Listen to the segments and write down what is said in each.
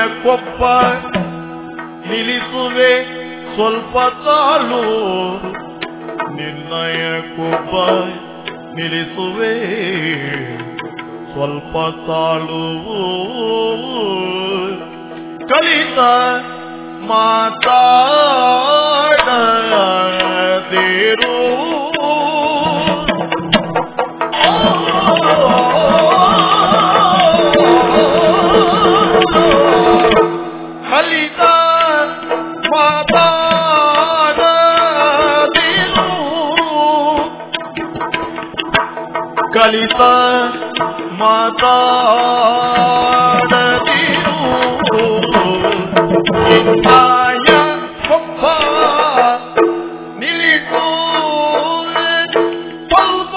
ಕೊಪ್ಪ ನಿಲ್ಲಿಸುವೆ ಸ್ವಲ್ಪ ತಾಳು ನಿನ್ನಯ ಕೊಪ್ಪ ನಿಲ್ಲಿಸುವೆ ಸ್ವಲ್ಪ ತಾಳು ಕಲಿತ ಮಾತಾಡದೇರು ಕಲಿತ ಮಾತಾಡದೇರು ಕಲಿತ ಮಾತಾಡದಿರು ಆಯ ಒಬ್ಬ ನಿಲ್ಲಿಸು ಸ್ವಲ್ಪ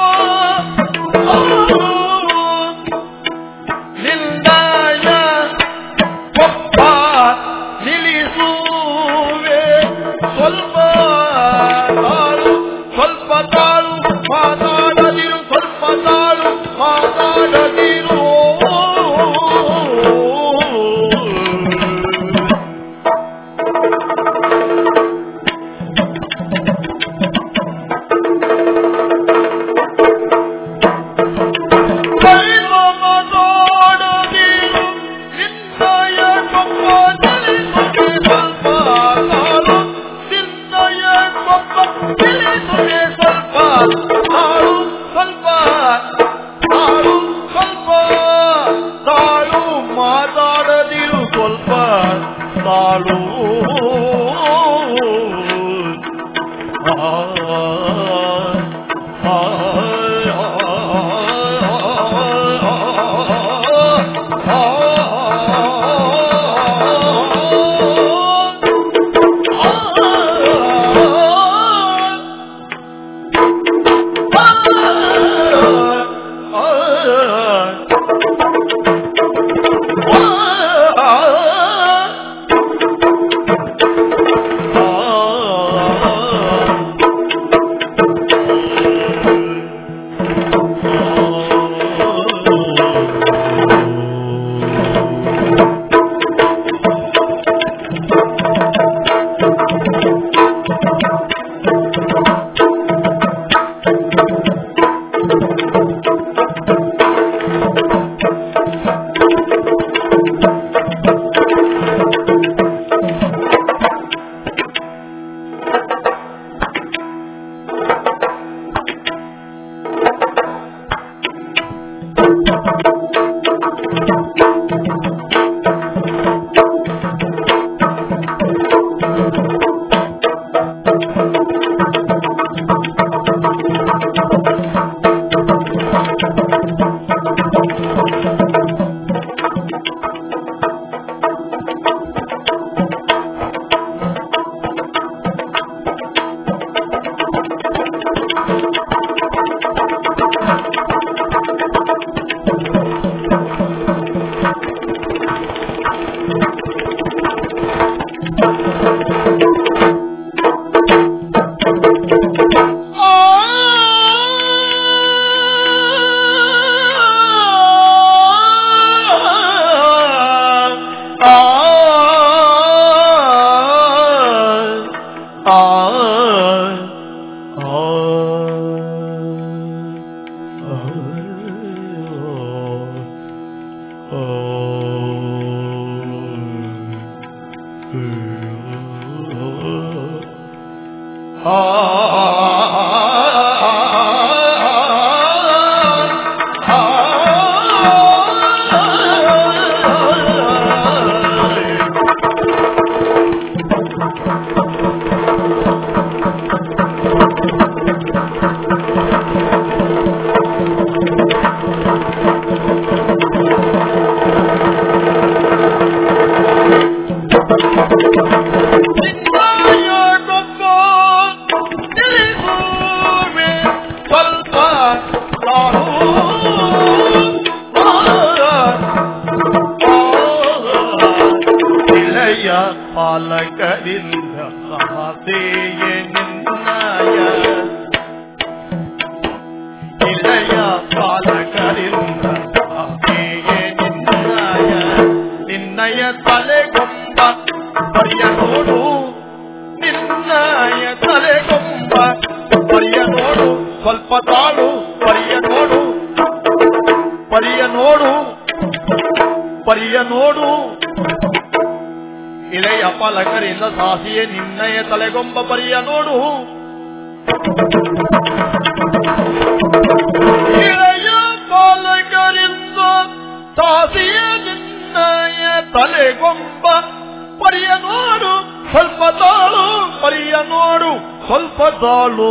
ನಿಂದಾಯ ಒಬ್ಬ ನಿಲ್ಲಿಸುವೆ ಸ್ವಲ್ಪ ತಾಳು ಸ್ವಲ್ಪ ತಾಳು ಮಾತಾಡದಿರು ಸ್ವಲ್ಪ ತಾಳು ಮಾತಾಡದಿರು ಕೈಮಮದೋಡದಿರು ನಿನ್ನಯ ಕೊಪ್ಪ ತಿಳಿಸುವೆ ಸ್ವಲ್ಪ ತಾಳು ನಿನ್ನಯ ಕೊಪ್ಪ ತಿಳಿಸುವೆ ಸ್ವಲ್ಪ ತಾಳು ಸ್ವಲ್ಪ ತಾಳು ಸ್ವಲ್ಪ ತಾಳು ಮಾತಾಡದಿರು ಸ್ವಲ್ಪ ತಾಳು ಆ ಇಳೆಯ ಪಾಲಕರಿಂದ ಸಹತೆಯೇ ನಿನ್ನಯ ಇಳೆಯ ಪಾಲಕರಿಂದ ಸಹತೆಯೇ ನಿನ್ನಯ ನಿನ್ನ ನಿನ್ನಯ ತಲೆಗೊಂಬ ಪರಿಯ ನೋಡು ನಿನ್ನಯ ತಲೆಗೊಂಬ ಪರಿಯ ನೋಡು ಸ್ವಲ್ಪ ತಾಳು ಪರಿಯ ನೋಡು ಪರಿಯ ನೋಡು ಪರಿಯ ನೋಡು ಇಳೆಯ ಪಲಕರಿಂದ ಸಾಸಿಯೇ ನಿನ್ನಯ ತಲೆಗೊಂಬ ಪರಿಯ ನೋಡು ಇಳೆಯ ಪಾಲಕರಿಂದ ಸಾಸಿಯ ನಿನ್ನಯ ತಲೆಗೊಂಬ ಪರಿಯ ನೋಡು ಸ್ವಲ್ಪ ತಾಳು ಪರಿಯ ನೋಡು ಸ್ವಲ್ಪ ತಾಳು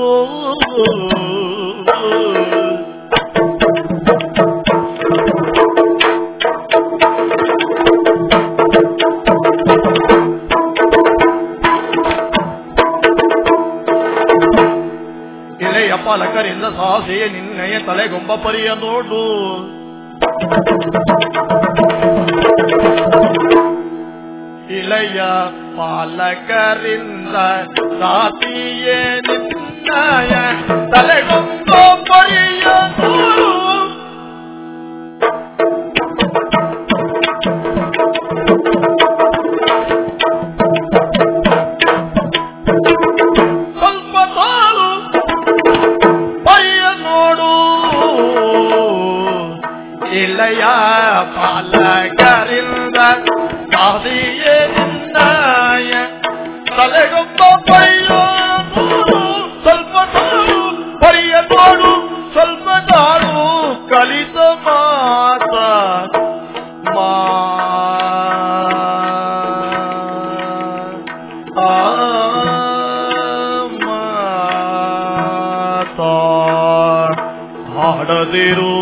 ಇಳೆಯ ಪಾಲಕರಿಂದ ಸಾಸೆಯ ನಿನ್ನಯ ತಲೆಗೊಂಬ ಪರಿಯ ನೋಡು ಇಳೆಯ ಪಾಲಕರಿಂದ ಸಾತಿಯೇ ನಿನ್ನಯ ತಲೆಗೊಂಬ ಪರಿಯ ನೋಡು ಸ್ವಲ್ಪ ತಾಳು ಪರಿಯ ನೋಡು ಇಳೆಯ ಪಾಲಕರಿಂದ ಸಾದಿಯೇ ನಿನ್ನಯ ತಲೆಗೊಬ್ಬ ಪರಿಯ ನೋಡು ಸ್ವಲ್ಪ ತಾಳು ಪರಿಯ ನೋಡು ಸ್ವಲ್ಪ ತಾಳು ಕಲಿತ ಮಾತ ಮಾ ಮಾತ ಹಾಡದಿರು